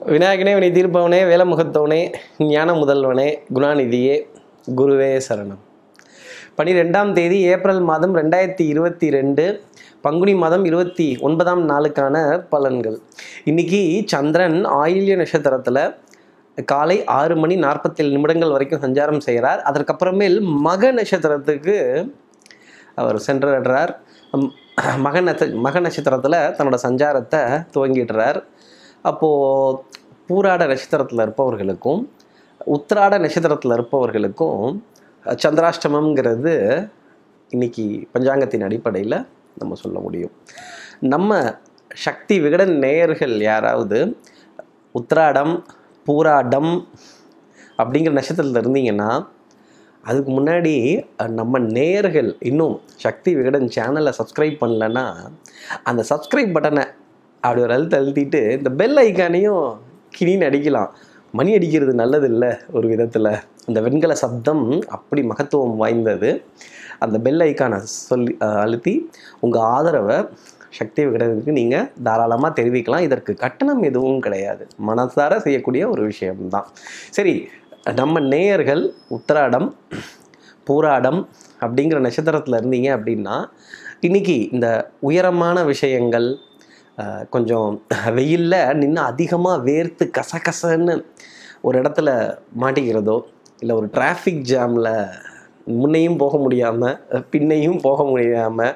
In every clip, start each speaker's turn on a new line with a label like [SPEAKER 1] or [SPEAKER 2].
[SPEAKER 1] விநாயகனே வினை தீர்ப்பவனே வேலமுகத்தவனே ஞான முதல்வனே குணாநிதியே குருவே சரணம் பனிரெண்டாம் தேதி ஏப்ரல் மாதம் ரெண்டாயிரத்தி இருபத்தி ரெண்டு பங்குனி மாதம் இருபத்தி ஒன்பதாம் நாளுக்கான பலன்கள் இன்னைக்கு சந்திரன் ஆயில்ய நட்சத்திரத்தில் காலை ஆறு மணி நாற்பத்தேழு நிமிடங்கள் வரைக்கும் சஞ்சாரம் செய்கிறார் அதற்கப்புறமேல் மக நட்சத்திரத்துக்கு அவர் சென்றடைறார் ம், மக நட்ச மக நட்சத்திரத்தில் தன்னோட சஞ்சாரத்தை துவங்கிடுறார் அப்போது பூராட நட்சத்திரத்தில் இருப்பவர்களுக்கும் உத்திராட நட்சத்திரத்தில் இருப்பவர்களுக்கும் சந்திராஷ்டமம்ங்கிறது இன்னைக்கு பஞ்சாங்கத்தின் அடிப்படையில் நம்ம சொல்ல முடியும் நம்ம சக்தி விகடன் நேயர்கள் யாராவது உத்திராடம் பூராடம் அப்படிங்கிற நட்சத்திரத்தில் இருந்தீங்கன்னா அதுக்கு முன்னாடி அஹ், நம்ம நேயர்கள் இன்னும் சக்தி விகடன் சேனலை சப்ஸ்கிரைப் பண்ணலன்னா அந்த சப்ஸ்கிரைப் பட்டனை அப்படி ஒரு அழுத்த அழுத்திட்டு இந்த பெல் ஐக்கானையும் கிணின்னு அடிக்கலாம் மணி அடிக்கிறது நல்லது இல்லை ஒரு விதத்தில் அந்த வெண்கல சப்தம் அப்படி மகத்துவம் வாய்ந்தது அந்த பெல் ஐக்கானை சொல்லி அஹ், அழுத்தி உங்கள் ஆதரவை சக்தி விகடனுக்கு நீங்கள் தாராளமாக தெரிவிக்கலாம் இதற்கு கட்டணம் எதுவும் கிடையாது மனசார செய்யக்கூடிய ஒரு விஷயம்தான் சரி நம்ம நேயர்கள் உத்திராடம் பூராடம் அப்படிங்கிற நட்சத்திரத்தில் இருந்தீங்க அப்படின்னா இன்னைக்கு இந்த உயரமான விஷயங்கள் அஹ், கொஞ்சம் வெயிலில் நின்று அதிகமாக வேர்த்து கசகசன்னு ஒரு இடத்துல மாட்டிக்கிறதோ இல்லை ஒரு டிராஃபிக் ஜாமில் முன்னையும் போக முடியாமல் பின்னையும் போக முடியாமல்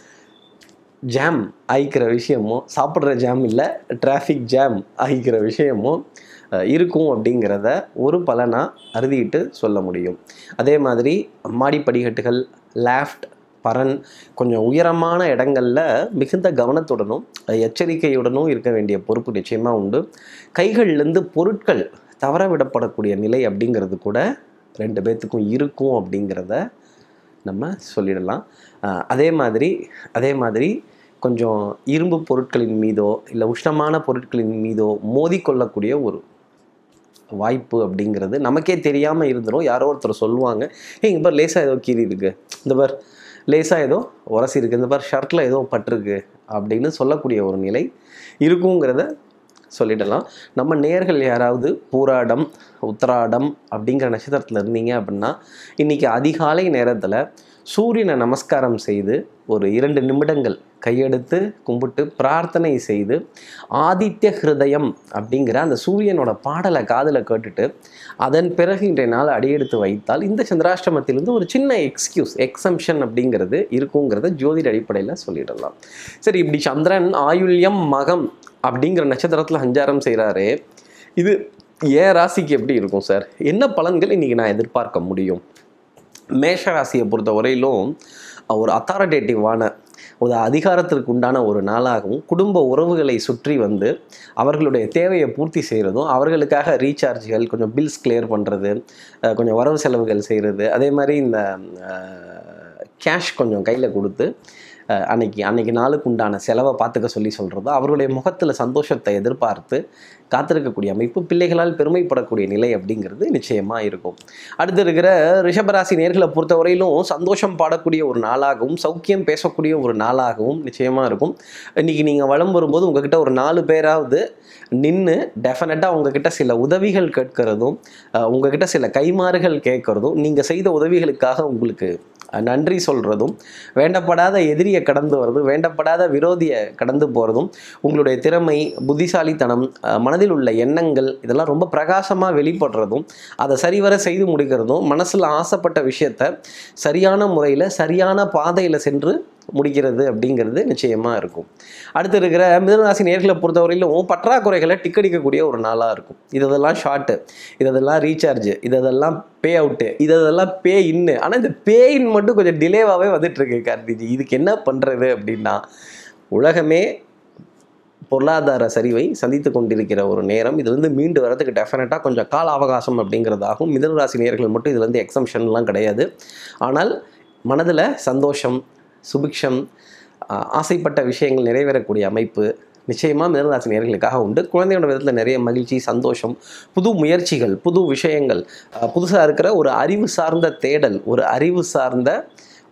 [SPEAKER 1] ஜாம் ஆயிக்கிற விஷயமும் சாப்பிட்ற ஜாம் இல்லை டிராஃபிக் ஜாம் ஆகிக்கிற விஷயமும் அஹ், இருக்கும் அப்படிங்கிறத ஒரு பலனாக அறுதிட்டு சொல்ல முடியும் அதே மாதிரி மாடி படிக்கட்டுகள் லேஃப்ட் பரன் கொஞ்சம் உயரமான இடங்களில் மிகுந்த கவனத்துடனும் அஹ், எச்சரிக்கையுடனும் இருக்க வேண்டிய பொறுப்பு நிச்சயமாக உண்டு கைகள்லேருந்து பொருட்கள் தவற விடப்படக்கூடிய நிலை அப்படிங்கிறது கூட ரெண்டு பேர்த்துக்கும் இருக்கும் அப்படிங்கிறத நம்ம சொல்லிடலாம் அஹ், அதே மாதிரி அதே மாதிரி கொஞ்சம் இரும்பு பொருட்களின் மீதோ இல்லை உஷ்ணமான பொருட்களின் மீதோ மோதிக்கொள்ளக்கூடிய ஒரு வாய்ப்பு அப்படிங்கிறது நமக்கே தெரியாமல் இருந்துரும் யாரோ ஒருத்தர் சொல்லுவாங்க ஏய் இங்கே பார் லேசாக ஏதோ கீறி இருக்கு இந்த பார் லேசாக ஏதோ உரசி இருக்கு இந்த பார் ஷர்ட்டில் ஏதோ பட்டிருக்கு அப்படின்னு சொல்லக்கூடிய ஒரு நிலை இருக்குங்கிறத சொல்லிடலாம் நம்ம நேர்கள் யாராவது பூராடம் உத்திராடம் அப்படிங்கிற நட்சத்திரத்தில் இருந்தீங்க அப்படின்னா இன்றைக்கி அதிகாலை நேரத்தில் சூரியனை நமஸ்காரம் செய்து ஒரு இரண்டு நிமிடங்கள் கையெடுத்து கும்பிட்டு பிரார்த்தனை செய்து ஆதித்ய ஹிருதயம் அப்படிங்கிற அந்த சூரியனோட பாடலை காதில் கேட்டுட்டு அதன் பிறகு இன்றைய நாள் அடியெடுத்து வைத்தால் இந்த சந்திராஷ்டமத்திலிருந்து ஒரு சின்ன எக்ஸ்கியூஸ் எக்ஸம்ஷன் அப்படிங்கிறது இருக்குங்கிறத ஜோதிட அடிப்படையில் சொல்லிடலாம் சரி இப்படி சந்திரன் ஆயுள்யம் மகம் அப்படிங்கிற நட்சத்திரத்தில் சஞ்சாரம் செய்கிறாரே இது ஏன் ராசிக்கு எப்படி இருக்கும் சார் என்ன பலன்கள் இன்றைக்கி நான் எதிர்பார்க்க முடியும் மேஷ ராசியை பொறுத்த வரையிலும் ஒரு அத்தாரிட்டேட்டிவான ஒரு அதிகாரத்திற்கு உண்டான ஒரு நாளாகவும் குடும்ப உறவுகளை சுற்றி வந்து அவர்களுடைய தேவையை பூர்த்தி செய்கிறதும் அவர்களுக்காக ரீசார்ஜ்கள் கொஞ்சம் பில்ஸ் கிளியர் பண்ணுறது கொஞ்சம் வரவு செலவுகள் செய்கிறது அதே மாதிரி இந்த கேஷ் கொஞ்சம் கையில் கொடுத்து அஹ், அன்னைக்கு அன்னைக்கு நாளுக்கு உண்டான செலவை பார்த்துக்க சொல்லி சொல்கிறது அவர்களுடைய முகத்தில் சந்தோஷத்தை எதிர்பார்த்து காத்திருக்கக்கூடிய அமைப்பு பிள்ளைகளால் பெருமைப்படக்கூடிய நிலை அப்படிங்கிறது நிச்சயமாக இருக்கும் அடுத்து இருக்கிற ரிஷபராசி நேர்களை பொறுத்தவரையிலும் சந்தோஷம் பாடக்கூடிய ஒரு நாளாகவும் சௌக்கியம் பேசக்கூடிய ஒரு நாளாகவும் நிச்சயமாக இருக்கும் இன்றைக்கி நீங்கள் வளம் வரும்போது உங்ககிட்ட ஒரு நாலு பேராவது நின்று டெஃபினட்டாக உங்ககிட்ட சில உதவிகள் கேட்கறதும் அஹ், உங்ககிட்ட சில கைமாறுகள் கேட்கறதும் நீங்கள் செய்த உதவிகளுக்காக உங்களுக்கு அஹ், நன்றி சொல்கிறதும் வேண்டப்படாத எதிரியை கடந்து வர்றதும் வேண்டப்படாத விரோதியை கடந்து போகிறதும் உங்களுடைய திறமை புத்திசாலித்தனம் அஹ், மனதில் உள்ள எண்ணங்கள் இதெல்லாம் ரொம்ப பிரகாசமாக வெளிப்படுறதும் அதை சரிவர செய்து முடிக்கிறதும் மனசில் ஆசைப்பட்ட விஷயத்த சரியான முறையில் சரியான பாதையில் சென்று முடிக்கிறது அப்படிங்கிறது நிச்சயமாக இருக்கும் அடுத்து இருக்கிற மிதனராசி நேர்களை பொறுத்தவரையிலும் பற்றாக்குறைகளை டிக்கடிக்கக்கூடிய ஒரு நாளாக இருக்கும் இதெல்லாம் ஷார்ட்டு இதெல்லாம் ரீசார்ஜ் இதெல்லாம் பே அவுட்டு இதெல்லாம் பே இன்னு ஆனால் இந்த பே இன் மட்டும் கொஞ்சம் டிலேவாகவே வந்துட்டுருக்கு கார்த்திஜி இதுக்கு என்ன பண்ணுறது அப்படின்னா உலகமே பொருளாதார சரிவை சந்தித்து கொண்டிருக்கிற ஒரு நேரம் இதுலேருந்து மீண்டு வரதுக்கு டெஃபினட்டாக கொஞ்சம் கால அவகாசம் அப்படிங்கிறதாகும் மிதனராசி நேர்கள் மட்டும் இதுலேருந்து எக்ஸம்ஷன்லாம் கிடையாது ஆனால் மனதில் சந்தோஷம் சுபிக்ஷம் ஆஹ், ஆசைப்பட்ட விஷயங்கள் நிறைவேறக்கூடிய அமைப்பு நிச்சயமாக மிதனராசி நேர்களுக்காக உண்டு குழந்தையோட விதத்தில் நிறைய மகிழ்ச்சி சந்தோஷம் புது முயற்சிகள் புது விஷயங்கள் புதுசாக இருக்கிற ஒரு அறிவு சார்ந்த தேடல் ஒரு அறிவு சார்ந்த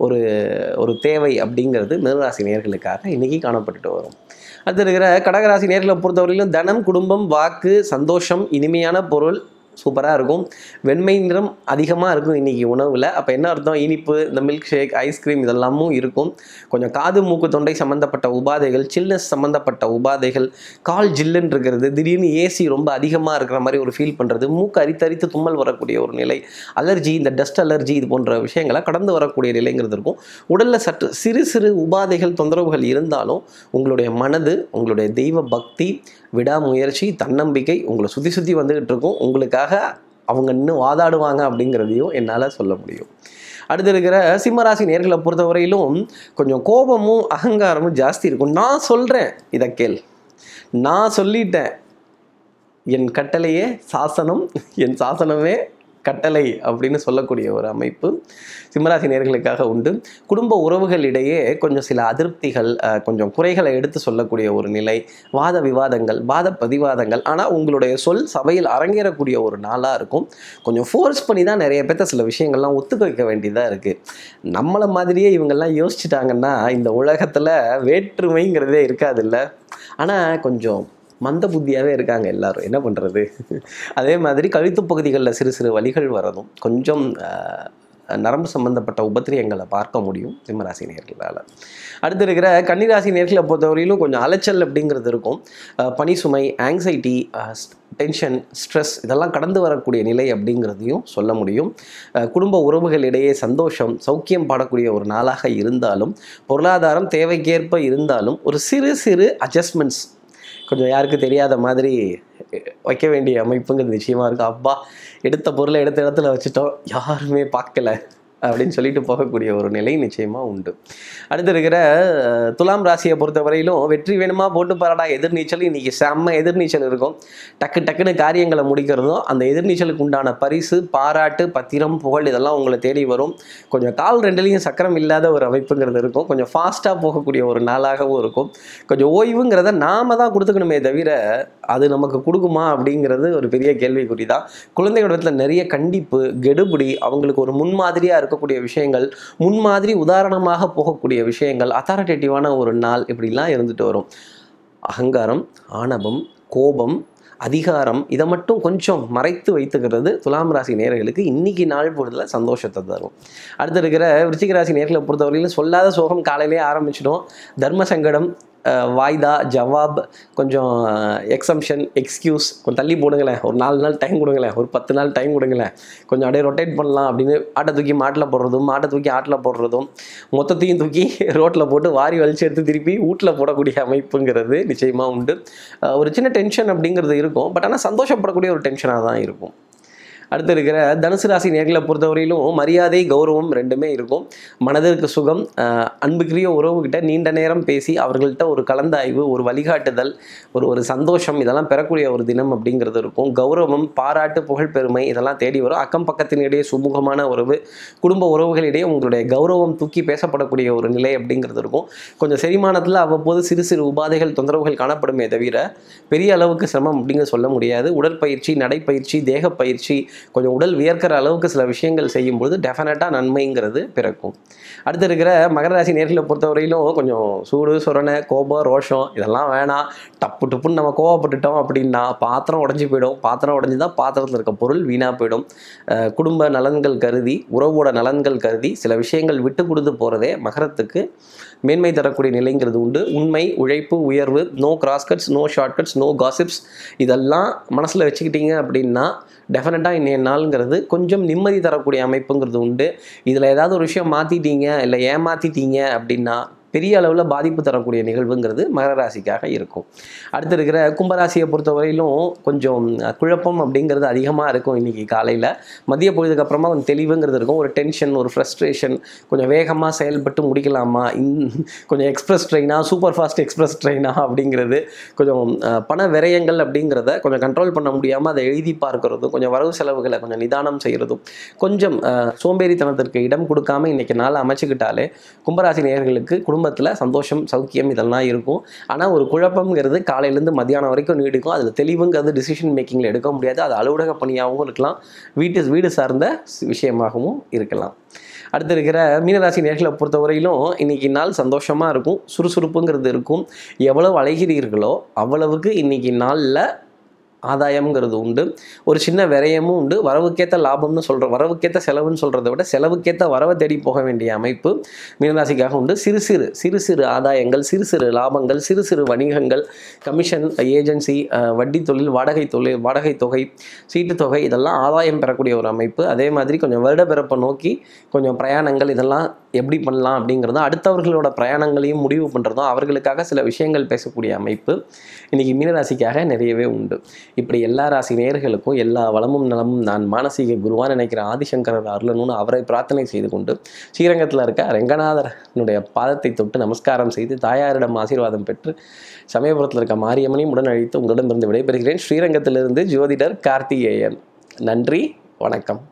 [SPEAKER 1] ஒரு ஒரு தேவை அப்படிங்கிறது மிருகராசி நேர்களுக்காக இன்றைக்கி காணப்பட்டுட்டு வரும் அடுத்து இருக்கிற கடகராசி நேர்களை பொறுத்தவரையிலும் தனம் குடும்பம் வாக்கு சந்தோஷம் இனிமையான பொருள் சூப்பராக இருக்கும் வெண்மை நிறம் அதிகமாக இருக்கும் இன்றைக்கி உணவில் அப்போ என்ன அர்த்தம் இனிப்பு இந்த மில்க் ஷேக் ஐஸ்கிரீம் இதெல்லாமும் இருக்கும் கொஞ்சம் காது மூக்கு தொண்டை சம்மந்தப்பட்ட உபாதைகள் சில்னஸ் சம்மந்தப்பட்ட உபாதைகள் கால் ஜில்லுன்னு இருக்கிறது திடீர்னு ஏசி ரொம்ப அதிகமாக இருக்கிற மாதிரி ஒரு ஃபீல் பண்ணுறது மூக்கு அரித்தரித்து தும்மல் வரக்கூடிய ஒரு நிலை அலர்ஜி இந்த டஸ்ட் அலர்ஜி இது போன்ற விஷயங்களை கடந்து வரக்கூடிய நிலைங்கிறது இருக்கும் உடலில் சற்று சிறு சிறு உபாதைகள் தொந்தரவுகள் இருந்தாலும் உங்களுடைய மனது உங்களுடைய தெய்வ பக்தி விடாமுயற்சி தன்னம்பிக்கை உங்களை சுற்றி சுற்றி வந்துக்கிட்டு இருக்கும் உங்களுக்காக அவங்க இன்னும் வாதாடுவாங்க அப்படிங்கிறதையும் என்னால் சொல்ல முடியும் அடுத்து இருக்கிற சிம்மராசி நேர்களை பொறுத்தவரையிலும் கொஞ்சம் கோபமும் அகங்காரமும் ஜாஸ்தி இருக்கும் நான் சொல்கிறேன் இதை கேள் நான் சொல்லிட்டேன் என் கட்டளையே சாசனம் என் சாசனமே கட்டளை அப்படின்னு சொல்லக்கூடிய ஒரு அமைப்பு சிம்மராசி நேர்களுக்காக உண்டு குடும்ப உறவுகளிடையே கொஞ்சம் சில அதிருப்திகள் அஹ், கொஞ்சம் குறைகளை எடுத்து சொல்லக்கூடிய ஒரு நிலை வாத விவாதங்கள் வாத பிரதிவாதங்கள் ஆனால் உங்களுடைய சொல் சபையில் அரங்கேறக்கூடிய ஒரு நாளாக இருக்கும் கொஞ்சம் ஃபோர்ஸ் பண்ணி தான் நிறைய பேர்த்த சில விஷயங்கள்லாம் ஒத்துக்க வைக்க வேண்டியதாக இருக்குது நம்மளை மாதிரியே இவங்கெல்லாம் யோசிச்சிட்டாங்கன்னா இந்த உலகத்தில் வேற்றுமைங்கிறதே இருக்காதுல்ல ஆனால் கொஞ்சம் மந்த புத்தியாகவே இருக்காங்க எல்லாரும் என்ன பண்ணுறது அதே மாதிரி கழுத்து பகுதிகளில் சிறு சிறு வலிகள் வரதும் கொஞ்சம் ஆஹ், நரம்பு சம்பந்தப்பட்ட உபத்திரியங்களை பார்க்க முடியும் சிம்மராசி நேர்களால் அடுத்து இருக்கிற கன்னிராசி நேர்களை பொறுத்தவரையிலும் கொஞ்சம் அலைச்சல் அப்படிங்கிறது இருக்கும் ஆஹ், பணி சுமை ஆங்ஸைட்டி டென்ஷன் ஸ்ட்ரெஸ் இதெல்லாம் கடந்து வரக்கூடிய நிலை அப்படிங்கிறதையும் சொல்ல முடியும் ஆஹ், குடும்ப உறவுகளிடையே சந்தோஷம் சௌக்கியம் பாடக்கூடிய ஒரு நாளாக இருந்தாலும் பொருளாதாரம் தேவைக்கேற்ப இருந்தாலும் ஒரு சிறு சிறு அட்ஜஸ்ட்மெண்ட்ஸ் கொஞ்சம் யாருக்கு தெரியாத மாதிரி வைக்க வேண்டிய அமைப்புங்கிறது நிச்சயமாக இருக்குது அப்பா எடுத்த பொருளை எடுத்த இடத்துல வச்சுட்டோம் யாருமே பார்க்கல அப்படின்னு சொல்லிட்டு போகக்கூடிய ஒரு நிலை நிச்சயமாக உண்டு அடுத்து இருக்கிற அஹ், துலாம் ராசியை பொறுத்தவரையிலும் வெற்றி வேணுமா போட்டு பாராடா எதிர்நீச்சல் இன்னைக்கு செம்ம எதிர்நீச்சல் இருக்கும் டக்கு டக்குன்னு காரியங்களை முடிக்கிறதும் அந்த எதிர்நீச்சலுக்கு உண்டான பரிசு பாராட்டு பத்திரம் புகழ் இதெல்லாம் உங்களை தேடி வரும் கொஞ்சம் கால் ரெண்டுலேயும் சக்கரம் இல்லாத ஒரு அமைப்புங்கிறது இருக்கும் கொஞ்சம் ஃபாஸ்ட்டாக போகக்கூடிய ஒரு நாளாகவும் இருக்கும் கொஞ்சம் ஓய்வுங்கிறத நாம தான் கொடுத்துக்கணுமே தவிர அது நமக்கு கொடுக்குமா அப்படிங்கிறது ஒரு பெரிய கேள்விக்குறி தான் குழந்தைகளோட இடத்துல நிறைய கண்டிப்பு கெடுபிடி அவங்களுக்கு ஒரு முன்மாதிரியாக இருக்கக்கூடிய விஷயங்கள் முன்மாதிரி உதாரணமாக போகக்கூடிய விஷயங்கள் அத்தாரிட்டேட்டிவான ஒரு நாள் இப்படிலாம் இருந்துட்டு வரும் அகங்காரம் ஆணவம் கோபம் அதிகாரம் இதை மட்டும் கொஞ்சம் மறைத்து வைத்துக்கிறது துலாம் ராசி நேர்களுக்கு இன்னைக்கு நாள் பொழுதுல சந்தோஷத்தை தரும் அடுத்து இருக்கிற விருச்சிக ராசி நேர்களை பொறுத்தவரையிலும் சொல்லாத சோகம் காலையிலேயே ஆரம்பிச்சிடும் தர்ம சங்கடம் அஹ், வாய்தா ஜவாப் கொஞ்சம் எக்ஸம்ஷன் எக்ஸ்கியூஸ் கொஞ்சம் தள்ளி போடுங்களேன் ஒரு நாலு நாள் டைம் கொடுங்களேன் ஒரு பத்து நாள் டைம் கொடுங்களேன் கொஞ்சம் அப்படியே ரொட்டேட் பண்ணலாம் அப்படின்னு ஆட்டை தூக்கி மாட்டில் போடுறதும் மாட்டை தூக்கி ஆட்டில் போடுறதும் மொத்தத்தையும் தூக்கி ரோட்டில் போட்டு வாரி வலிச்சு எடுத்து திருப்பி வீட்டில் போடக்கூடிய அமைப்புங்கிறது நிச்சயமாக உண்டு அஹ், ஒரு சின்ன டென்ஷன் அப்படிங்கிறது இருக்கும் பட் ஆனால் சந்தோஷப்படக்கூடிய ஒரு டென்ஷனாக தான் இருக்கும் அடுத்து இருக்கிற தனுசு ராசி நேர்களை பொறுத்தவரையிலும் மரியாதை கௌரவம் ரெண்டுமே இருக்கும் மனதிற்கு சுகம் அஹ், அன்புக்குரிய உறவுகிட்ட நீண்ட நேரம் பேசி அவர்கள்ட்ட ஒரு கலந்தாய்வு ஒரு வழிகாட்டுதல் ஒரு ஒரு சந்தோஷம் இதெல்லாம் பெறக்கூடிய ஒரு தினம் அப்படிங்கிறது இருக்கும் கௌரவம் பாராட்டு புகழ் பெருமை இதெல்லாம் தேடி வரும் அக்கம் பக்கத்தினிடையே சுமூகமான உறவு குடும்ப உறவுகளிடையே உங்களுடைய கௌரவம் தூக்கி பேசப்படக்கூடிய ஒரு நிலை அப்படிங்கிறது இருக்கும் கொஞ்சம் செரிமானத்தில் அவ்வப்போது சிறு சிறு உபாதைகள் தொந்தரவுகள் காணப்படுமே தவிர பெரிய அளவுக்கு சிரமம் அப்படிங்க சொல்ல முடியாது உடற்பயிற்சி நடைப்பயிற்சி தேகப்பயிற்சி கொஞ்சம் உடல் வியர்க்கிற அளவுக்கு சில விஷயங்கள் செய்யும்போது டெஃபினட்டாக நன்மைங்கிறது பிறக்கும் அடுத்து இருக்கிற மகர ராசி நேர்களை பொறுத்தவரையிலும் கொஞ்சம் சூடு சொரணை கோபம் ரோஷம் இதெல்லாம் வேணாம் டப்பு டப்புன்னு நம்ம கோவப்பட்டுட்டோம் அப்படின்னா பாத்திரம் உடஞ்சி போயிடும் பாத்திரம் உடஞ்சி தான் பாத்திரத்தில் இருக்க பொருள் வீணாக போயிடும் அஹ் குடும்ப நலன்கள் கருதி உறவோட நலன்கள் கருதி சில விஷயங்கள் விட்டு கொடுத்து போகிறதே மகரத்துக்கு மேன்மை தரக்கூடிய நிலைங்கிறது உண்டு உண்மை உழைப்பு உயர்வு no crosscuts no shortcuts no gossips இதெல்லாம் மனசில் வச்சுக்கிட்டீங்க அப்படின்னா டெஃபினட்டாக இன்னைய நாளுங்கிறது கொஞ்சம் நிம்மதி தரக்கூடிய அமைப்புங்கிறது உண்டு இதில் ஏதாவது ஒரு விஷயம் மாற்றிட்டீங்க இல்லை ஏமாற்றிட்டீங்க அப்படின்னா பெரிய அளவில் பாதிப்பு தரக்கூடிய நிகழ்வுங்கிறது மகர ராசிக்காக இருக்கும் அடுத்து இருக்கிற கும்பராசியை பொறுத்தவரையிலும் கொஞ்சம் குழப்பம் அப்படிங்கிறது அதிகமாக இருக்கும் இன்றைக்கி காலையில் மதிய பொழுதுக்கு அப்புறமா கொஞ்சம் தெளிவுங்கிறது இருக்கும் ஒரு டென்ஷன் ஒரு ஃப்ரஸ்ட்ரேஷன் கொஞ்சம் வேகமாக செயல்பட்டு முடிக்கலாமா இன் கொஞ்சம் எக்ஸ்பிரஸ் ட்ரெயினா சூப்பர் ஃபாஸ்ட் எக்ஸ்பிரஸ் ட்ரெயினா அப்படிங்கிறது கொஞ்சம் அஹ், பண விரயங்கள் அப்படிங்கிறத கொஞ்சம் கண்ட்ரோல் பண்ண முடியாமல் அதை எழுதி பார்க்கறதும் கொஞ்சம் வரவு செலவுகளை கொஞ்சம் நிதானம் செய்கிறதும் கொஞ்சம் அஹ், சோம்பேறித்தனத்திற்கு இடம் கொடுக்காம இன்றைக்கி நாள் அமைச்சுக்கிட்டாலே கும்பராசி நேயர்களுக்கு குடும்பத்தில் சந்தோஷம் சௌக்கியம் இதெல்லாம் இருக்கும் ஆனால் ஒரு குழப்பம்ங்கிறது காலையிலேருந்து மத்தியானம் வரைக்கும் நீடிக்கும் அதில் தெளிவுங்கிறது டிசிஷன் மேக்கிங்கில் எடுக்க முடியாது அது அலுவலக பணியாகவும் இருக்கலாம் வீட்டு வீடு சார்ந்த விஷயமாகவும் இருக்கலாம் அடுத்து இருக்கிற மீனராசி நேர்களை பொறுத்தவரையிலும் இன்னைக்கு நாள் சந்தோஷமாக இருக்கும் சுறுசுறுப்புங்கிறது இருக்கும் எவ்வளவு அழைகிறீர்களோ அவ்வளவுக்கு இன்னைக்கு நாளில் ஆதாயம்ங்கிறது உண்டு ஒரு சின்ன விரயமும் உண்டு வரவுக்கேற்ற லாபம்னு சொல்கிற வரவுக்கேற்ற செலவுன்னு சொல்கிறத விட செலவுக்கேற்ற வரவை தேடி போக வேண்டிய அமைப்பு மீனராசிக்காக உண்டு சிறு சிறு சிறு சிறு ஆதாயங்கள் சிறு சிறு லாபங்கள் சிறு சிறு வணிகங்கள் கமிஷன் ஏஜென்சி அஹ், வட்டி தொழில் வாடகை தொழில் வாடகை தொகை சீட்டு தொகை இதெல்லாம் ஆதாயம் பெறக்கூடிய ஒரு அமைப்பு அதே மாதிரி கொஞ்சம் வருட பிறப்பை நோக்கி கொஞ்சம் பிரயாணங்கள் இதெல்லாம் எப்படி பண்ணலாம் அப்படிங்கிறதும் அடுத்தவர்களோட பிரயாணங்களையும் முடிவு பண்ணுறதும் அவர்களுக்காக சில விஷயங்கள் பேசக்கூடிய அமைப்பு இன்றைக்கி மீனராசிக்காக நிறையவே உண்டு இப்படி எல்லா ராசி நேயர்களுக்கும் எல்லா வளமும் நலமும் நான் மானசீக குருவான் நினைக்கிற ஆதிசங்கரர் அருளணும்னு அவரை பிரார்த்தனை செய்து கொண்டு ஸ்ரீரங்கத்தில் இருக்க ரெங்கநாதரனுடைய பாதத்தை தொட்டு நமஸ்காரம் செய்து தாயாரிடம் ஆசீர்வாதம் பெற்று சமயபுரத்தில் இருக்க மாரியம்மனையும் உடன் அழைத்து உங்களிடமிருந்து விடைபெறுகிறேன் ஸ்ரீரங்கத்திலிருந்து ஜோதிடர் கார்த்திகேயன் நன்றி வணக்கம்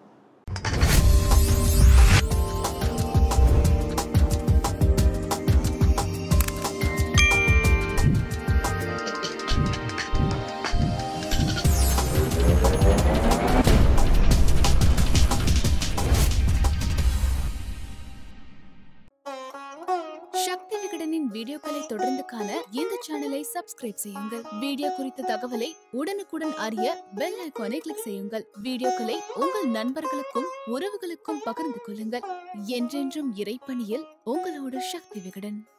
[SPEAKER 2] சக்தி விகடனின் வீடியோக்களை தொடர்ந்து காண இந்த சேனலை சப்ஸ்கிரைப் செய்யுங்கள் வீடியோ குறித்த தகவலை உடனுக்குடன் அறிய பெல் ஐகானை கிளிக் செய்யுங்கள் வீடியோக்களை உங்கள் நண்பர்களுக்கும் உறவுகளுக்கும் பகிர்ந்து கொள்ளுங்கள் என்றென்றும் இறைப்பணியில் உங்களோட சக்தி விகடன்